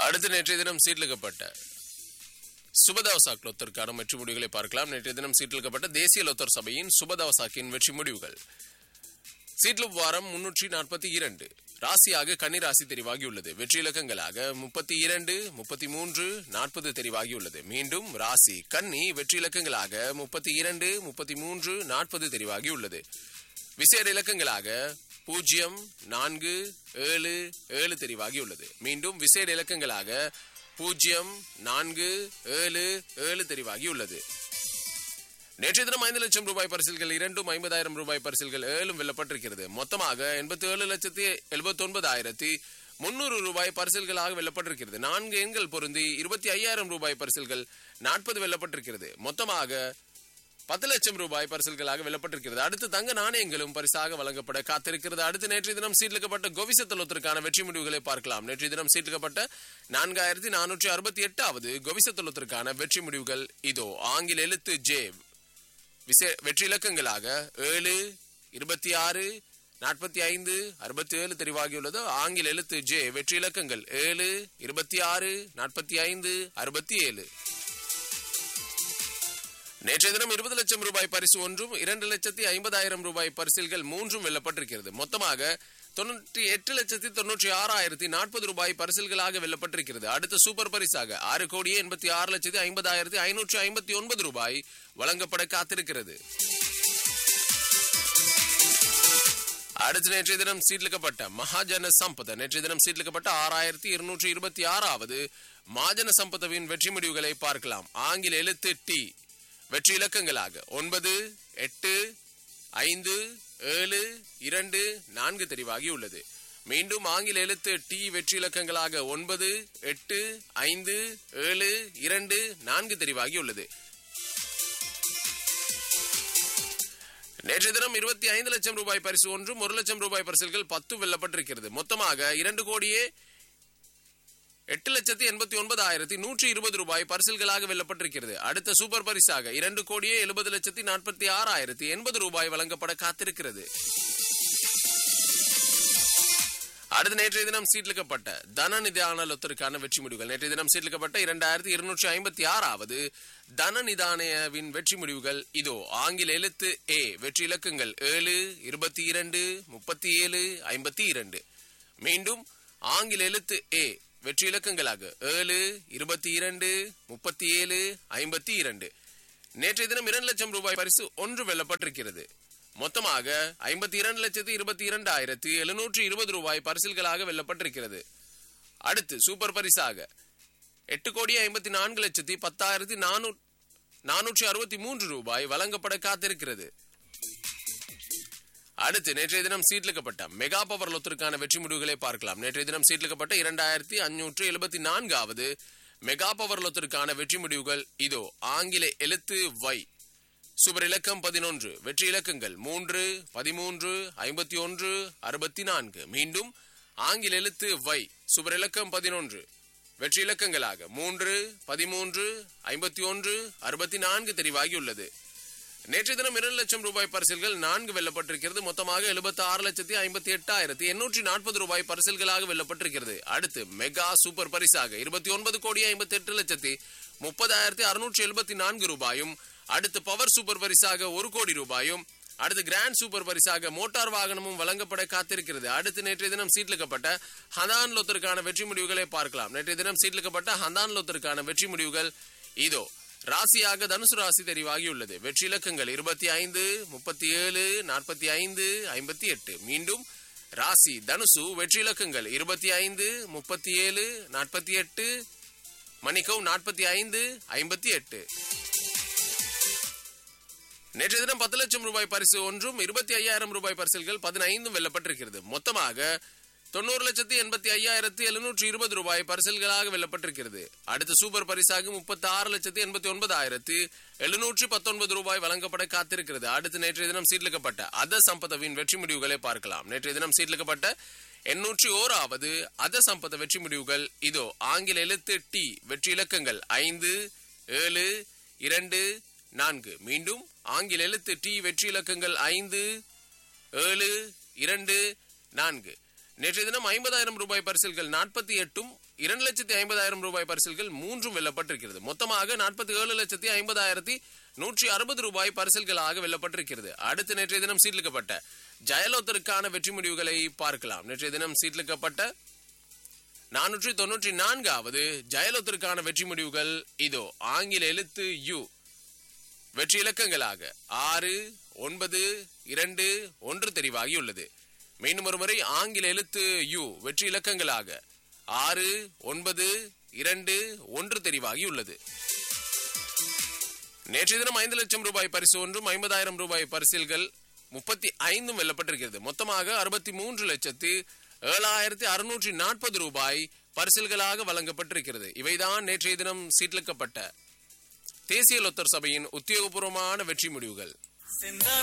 அடுத்து நேற்றைய தினம் சீட்லிக்கப்பட்ட சுபதவசாக் லொத்தருக்கான வெற்றி முடிவுகளை பார்க்கலாம் நேற்றைய தினம் சீட்லிக்கப்பட்ட தேசிய லொத்தர் சபையின் சுபதவசாக்கின் வெற்றி முடிவுகள் சீட்லுப் வாரம் முன்னூற்றி நாற்பத்தி இரண்டு ராசியாக கன்னி ராசி தெரிவாகியுள்ளது வெற்றி இலக்கங்களாக முப்பத்தி இரண்டு முப்பத்தி மூன்று நாற்பது தெரிவாகியுள்ளது மீண்டும் ராசி கன்னி வெற்றி இலக்கங்களாக முப்பத்தி இரண்டு முப்பத்தி மூன்று நாற்பது தெரிவாகியுள்ளது விசேட இலக்கங்களாக பூஜ்ஜியம் நான்கு ஏழு ஏழு தெரிவாகியுள்ளது மீண்டும் விசேட இலக்கங்களாக பூஜ்ஜியம் நான்கு ஏழு ஏழு தெரிவாகியுள்ளது நேற்றைய தினம் ஐந்து லட்சம் ரூபாய் பரிசில்கள் இரண்டும் ஐம்பதாயிரம் ரூபாய் பரிசில்கள் ஏழும் வெல்லப்பட்டிருக்கிறது மொத்தமாக எண்பத்தி ஏழு லட்சத்தி எழுபத்தி ஒன்பதாயிரத்தி முன்னூறு ரூபாய் பரிசில்களாக வெல்லப்பட்டிருக்கிறது நான்கு எண்கள் பொருந்தி இருபத்தி ஐயாயிரம் ரூபாய் பரிசில்கள் நாற்பது வெல்லப்பட்டிருக்கிறது மொத்தமாக பத்து லட்சம் ரூபாய் பரிசில்களாக வெல்லப்பட்டிருக்கிறது அடுத்து தங்க நாணயங்களும் பரிசாக வழங்கப்பட காத்திருக்கிறது அடுத்து நேற்றைய தினம் சீட்லிக்கப்பட்ட கோவிசத்தலத்திற்கான வெற்றி முடிவுகளை பார்க்கலாம் நேற்றைய தினம் சீட்லிக்கப்பட்ட நான்காயிரத்தி நானூற்றி அறுபத்தி எட்டாவது கோவிசத்தலத்திற்கான வெற்றி முடிவுகள் இதோ ஆங்கில எழுத்து ஜே விசே வெற்றி இலக்கங்களாக ஏழு இருபத்தி ஆறு நாற்பத்தி ஐந்து அறுபத்தி ஏழு தெரிவாகியுள்ளது ஆங்கில எழுத்து ஜே வெற்றி இலக்கங்கள் ஏழு இருபத்தி ஆறு நாற்பத்தி ஐந்து அறுபத்தி ஏழு நேற்றைய தினம் இருபது லட்சம் ரூபாய் பரிசு ஒன்றும் இரண்டு லட்சத்தி ஐம்பதாயிரம் ரூபாய் பரிசில்கள் மூன்றும் வெல்லப்பட்டிருக்கிறது மொத்தமாக தொண்ணூற்றி எட்டு லட்சத்தி தொண்ணூற்றி ஆறாயிரத்தி நாற்பது ரூபாய் பரிசில்களாக வெல்லப்பட்டிருக்கிறது அடுத்த சூப்பர் பரிசாக ஆறு கோடியே எண்பத்தி ஆறு லட்சத்தி ஐம்பதாயிரத்தி ஐநூற்றி ஐம்பத்தி ஒன்பது ரூபாய் வழங்கப்பட காத்திருக்கிறது அடுத்த நேற்றைய தினம் சீட்லிக்கப்பட்ட மகாஜன சம்பத நேற்றைய தினம் சீட்லிக்கப்பட்ட ஆறாயிரத்தி இருநூற்றி இருபத்தி ஆறாவது மாஜன சம்பதவின் வெற்றி முடிவுகளை பார்க்கலாம் ஆங்கில எழுத்து டி வெற்றி இலக்கங்களாக ஒன்பது எட்டு ஐந்து ஏழு இரண்டு நான்கு தெரிவாகி உள்ளது மீண்டும் ஆங்கில எழுத்து டி வெற்றி இலக்கங்களாக ஒன்பது எட்டு ஐந்து ஏழு இரண்டு நான்கு தெரிவாகி உள்ளது நேற்றைய தினம் இருபத்தி ஐந்து லட்சம் ரூபாய் பரிசு ஒன்றும் ஒரு லட்சம் ரூபாய் பரிசுகள் பத்து வெல்லப்பட்டிருக்கிறது மொத்தமாக இரண்டு கோடியே எட்டு லட்சத்தி எண்பத்தி ஒன்பதாயிரத்தி நூற்றி இருபது ரூபாய் பரிசில்களாக வெல்லப்பட்டிருக்கிறது அடுத்த சூப்பர் பரிசாக இரண்டு கோடியே எழுபது லட்சத்தி நாற்பத்தி ஆறாயிரத்தி எண்பது ரூபாய் வழங்கப்பட காத்திருக்கிறது அடுத்த நேற்றைய தினம் சீட்லிக்கப்பட்ட தன நிதான லொத்தருக்கான வெற்றி முடிவுகள் நேற்றைய தினம் சீட்லிக்கப்பட்ட இரண்டாயிரத்தி இருநூற்றி ஐம்பத்தி ஆறாவது தன நிதானவின் வெற்றி முடிவுகள் இதோ ஆங்கில எழுத்து ஏ வெற்றி இலக்கங்கள் ஏழு இருபத்தி இரண்டு முப்பத்தி ஏழு ஐம்பத்தி இரண்டு மீண்டும் ஆங்கில எழுத்து ஏ வெற்றி இலக்கங்களாக ஏழு இருபத்தி இரண்டு முப்பத்தி ஏழு ஐம்பத்தி இரண்டு நேற்றைய தினம் இரண்டு லட்சம் ரூபாய் பரிசு ஒன்று வெல்லப்பட்டிருக்கிறது மொத்தமாக ஐம்பத்தி இரண்டு லட்சத்தி இருபத்தி இரண்டாயிரத்தி எழுநூற்றி இருபது ரூபாய் பரிசில்களாக வெல்லப்பட்டிருக்கிறது அடுத்து சூப்பர் பரிசாக எட்டு கோடி ஐம்பத்தி நான்கு லட்சத்தி பத்தாயிரத்தி நானூ நானூற்றி அறுபத்தி மூன்று ரூபாய் வழங்கப்பட காத்திருக்கிறது அடுத்து நேற்றைய தினம் சீட்லிக்கப்பட்ட மெகா பவர் லொத்திற்கான வெற்றி முடிவுகளை பார்க்கலாம் நேற்றைய தினம் சீட்லிக்கப்பட்ட இரண்டாயிரத்தி அஞ்சூற்று எழுபத்தி நான்காவது மெகா பவர் லொத்திற்கான வெற்றி முடிவுகள் இதோ ஆங்கில எழுத்து வை சுபர் இலக்கம் பதினொன்று வெற்றி இலக்கங்கள் மூன்று பதிமூன்று ஐம்பத்தி ஒன்று அறுபத்தி நான்கு மீண்டும் ஆங்கில எழுத்து வை சுபர் இலக்கம் பதினொன்று வெற்றி இலக்கங்களாக மூன்று பதிமூன்று ஐம்பத்தி ஒன்று அறுபத்தி நான்கு தெரிவாகியுள்ளது நேற்றைய தினம் இரண்டு லட்சம் ரூபாய் பரிசில்கள் நான்கு வெல்லப்பட்டிருக்கிறது மொத்தமாக எழுபத்தி ஆறு லட்சத்தி ஐம்பத்தி எட்டாயிரத்தி எண்ணூற்றி நாற்பது ரூபாய் பரிசில்களாக வெல்லப்பட்டிருக்கிறது அடுத்து மெகா சூப்பர் பரிசாக இருபத்தி ஒன்பது கோடி ஐம்பத்தி எட்டு லட்சத்தி முப்பதாயிரத்தி அறுநூற்றி எழுபத்தி நான்கு ரூபாயும் அடுத்து பவர் சூப்பர் பரிசாக ஒரு கோடி ரூபாயும் அடுத்து கிராண்ட் சூப்பர் பரிசாக மோட்டார் வாகனமும் வழங்கப்பட காத்திருக்கிறது அடுத்து நேற்றைய தினம் சீட்லிக்கப்பட்ட ஹதான் லொத்தருக்கான வெற்றி முடிவுகளை பார்க்கலாம் நேற்றைய தினம் சீட்லிக்கப்பட்ட ஹதான் லொத்தருக்கான வெற்றி முடிவுகள் இதோ ராசியாக தனுசு ராசி தெரிவாகியுள்ளது வெற்றி இலக்கங்கள் இருபத்தி ஐந்து முப்பத்தி ஏழு நாற்பத்தி ஐந்து ஐம்பத்தி எட்டு மீண்டும் ராசி தனுசு வெற்றி இலக்கங்கள் இருபத்தி ஐந்து முப்பத்தி ஏழு நாற்பத்தி எட்டு மணிக்கவும் நாற்பத்தி ஐந்து ஐம்பத்தி எட்டு நேற்றைய தினம் பத்து லட்சம் ரூபாய் பரிசு ஒன்றும் இருபத்தி ஐயாயிரம் ரூபாய் பரிசில்கள் பதினைந்தும் வெல்லப்பட்டிருக்கிறது மொத்தமாக தொண்ணூறு லட்சத்தி எண்பத்தி ஐயாயிரத்தி எழுநூற்றி இருபது ரூபாய் பரிசல்களாக வெல்லப்பட்டிருக்கிறது அடுத்த சூப்பர் பரிசாக முப்பத்தி ஆறு லட்சத்தி எண்பத்தி ஒன்பதாயிரத்தி எழுநூற்றி பத்தொன்பது ரூபாய் வழங்கப்பட காத்திருக்கிறது அடுத்து நேற்றைய தினம் சீட்லிக்கப்பட்ட அத சம்பதவின் வெற்றி முடிவுகளை பார்க்கலாம் நேற்றைய தினம் சீட்லிக்கப்பட்ட எண்ணூற்றி ஓராவது அத சம்பத வெற்றி முடிவுகள் இதோ ஆங்கில எழுத்து டி வெற்றி இலக்கங்கள் ஐந்து ஏழு இரண்டு நான்கு மீண்டும் ஆங்கில எழுத்து டி வெற்றி இலக்கங்கள் ஐந்து ஏழு இரண்டு நான்கு நேற்றைய தினம் ஐம்பதாயிரம் ரூபாய் பரிசில்கள் நாற்பத்தி எட்டும் இரண்டு லட்சத்தி ஐம்பதாயிரம் ரூபாய் பரிசில்கள் மூன்றும் வெல்லப்பட்டிருக்கிறது மொத்தமாக நாற்பத்தி ஏழு லட்சத்தி ஐம்பதாயிரத்தி நூற்றி அறுபது ரூபாய் பரிசில்களாக வெல்லப்பட்டிருக்கிறது அடுத்து நேற்றைய தினம் சீட்லிக்கப்பட்ட ஜெயலலிதருக்கான வெற்றி முடிவுகளை பார்க்கலாம் நேற்றைய தினம் சீட்லிக்கப்பட்ட நானூற்றி தொன்னூற்றி நான்காவது ஜெயலலிதருக்கான வெற்றி முடிவுகள் இதோ ஆங்கில எழுத்து யு வெற்றி இலக்கங்களாக ஆறு ஒன்பது இரண்டு ஒன்று தெரிவாகியுள்ளது மீண்டும் ஒருமுறை ஆங்கில எழுத்து யு வெற்றி இலக்கங்களாக ஆறு ஒன்பது இரண்டு ஒன்று தெரிவாகியுள்ளது நேற்றைய தினம் ஐந்து லட்சம் ரூபாய் பரிசு ஒன்றும் ஐம்பதாயிரம் ரூபாய் பரிசில்கள் முப்பத்தி ஐந்தும் வெல்லப்பட்டிருக்கிறது மொத்தமாக அறுபத்தி மூன்று லட்சத்து ஏழாயிரத்தி அறுநூற்றி நாற்பது ரூபாய் பரிசில்களாக வழங்கப்பட்டிருக்கிறது இவைதான் நேற்றைய தினம் சீட்லிக்கப்பட்ட தேசிய லொத்தர் சபையின் உத்தியோகபூர்வமான வெற்றி முடிவுகள் செந்தாழ